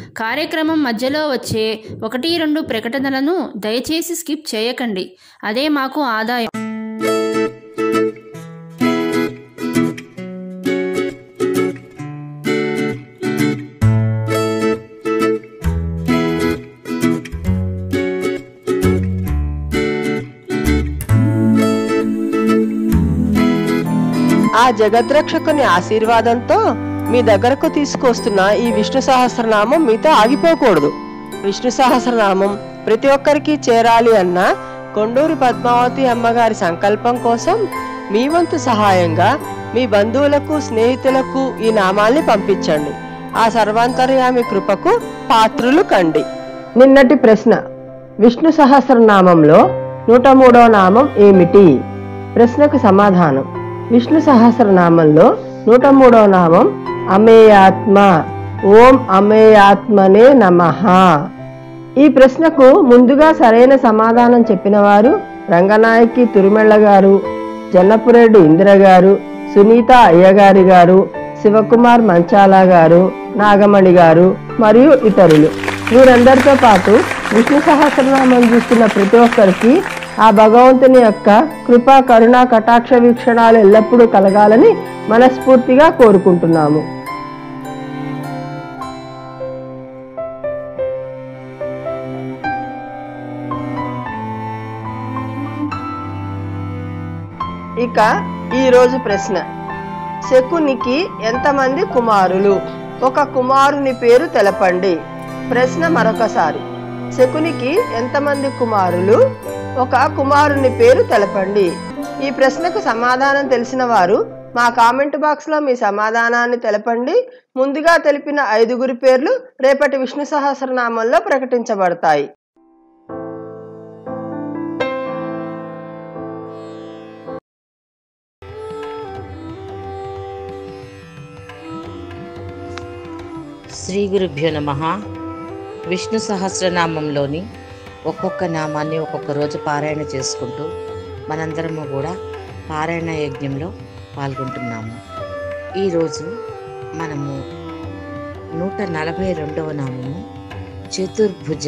కార్యక్రమం మధ్యలో వచ్చే ఒకటి రెండు ప్రకటనలను దయచేసి స్కిప్ చేయకండి అదే మాకు ఆదాయం ఆ జగద్రక్షకుని ఆశీర్వాదంతో మీ దగ్గరకు తీసుకొస్తున్న ఈ విష్ణు సహస్రనామం మీతో ఆగిపోకూడదు విష్ణు సహస్రనామం ప్రతి ఒక్కరికి చేరాలి అన్న కొండూరి పద్మావతి అమ్మగారి సంకల్పం కోసం మీ వంతు సహాయంగా మీ బంధువులకు స్నేహితులకు ఈ నామాల్ని పంపించండి ఆ సర్వాంతర్యామి కృపకు పాత్రులు కండి నిన్నటి ప్రశ్న విష్ణు సహస్రనామంలో నూట మూడో నామం ఏమిటి ప్రశ్నకు సమాధానం విష్ణు సహస్రనామంలో నూట మూడో నామం అమేయాత్మ ఓం అమేయాత్మనే నమః ఈ ప్రశ్నకు ముందుగా సరైన సమాధానం చెప్పిన వారు రంగనాయకి తిరుమెళ్ళ గారు జన్నపురెడ్డి ఇందిర గారు సునీత అయ్యగారి గారు శివకుమార్ మంచాల గారు నాగమణి గారు మరియు ఇతరులు వీరందరితో పాటు విష్ణు సహస్రనామం చూస్తున్న ప్రతి ఒక్కరికి ఆ భగవంతుని యొక్క కృపా కరుణ కటాక్ష వీక్షణాలు ఎల్లప్పుడూ కలగాలని మనస్ఫూర్తిగా కోరుకుంటున్నాము ఇక ఈ రోజు ప్రశ్న శకునికి ఎంతమంది కుమారులు ఒక కుమారుని పేరు తెలపండి ప్రశ్న మరొకసారి శకునికి ఎంతమంది కుమారులు ఒక కుమారుని పేరు తెలపండి ఈ ప్రశ్నకు సమాధానం తెలిసిన వారు మా కామెంట్ బాక్స్ లో మీ సమాధానాన్ని తెలపండి ముందుగా తెలిపిన ఐదుగురి పేర్లు రేపటి విష్ణు సహస్రనామంలో ప్రకటించబడతాయి శ్రీ గురుభ్యో నమ విష్ణు సహస్రనామంలోని ఒక్కొక్క నామాన్ని ఒక్కొక్క రోజు పారాయణ చేసుకుంటూ మనందరము కూడా పారాయణ యజ్ఞంలో పాల్గొంటున్నాము ఈరోజు మనము నూట నలభై రెండవ నామము చతుర్భుజ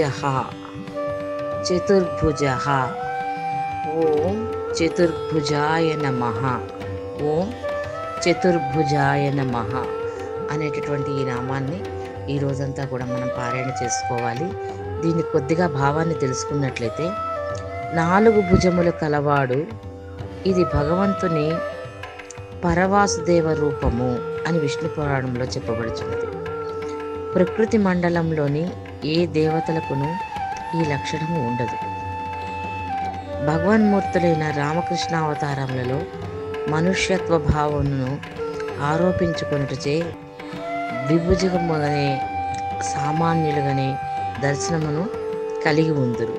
చతుర్భుజ ఓం చతుర్భుజాయ నమ ఓం చతుర్భుజాయ నమ అనేటటువంటి ఈ నామాన్ని ఈ రోజంతా కూడా మనం పారాయణ చేసుకోవాలి దీన్ని కొద్దిగా భావాన్ని తెలుసుకున్నట్లయితే నాలుగు భుజములు కలవాడు ఇది భగవంతుని పరవాసుదేవ రూపము అని విష్ణు పురాణంలో చెప్పబడుచున్నది ప్రకృతి మండలంలోని ఏ దేవతలకును ఈ లక్షణము ఉండదు భగవన్మూర్తులైన రామకృష్ణ అవతారములలో మనుష్యత్వ భావమును ఆరోపించుకొనుటచే విభుజముగానే సామాన్యులుగానే దర్శనమును కలిగి ఉందురు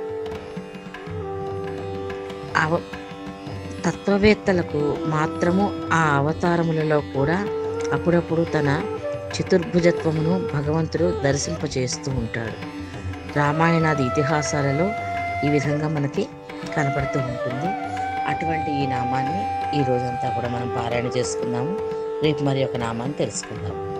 అవ తత్వవేత్తలకు మాత్రము ఆ అవతారములలో కూడా అప్పుడప్పుడు తన చతుర్భుజత్వమును భగవంతుడు దర్శింపచేస్తూ ఉంటాడు రామాయణాది ఇతిహాసాలలో ఈ విధంగా మనకి కనపడుతూ ఉంటుంది అటువంటి ఈ నామాన్ని ఈ రోజంతా కూడా మనం పారాయణ చేసుకుందాము రేపు మరి ఒక నామాన్ని తెలుసుకుందాం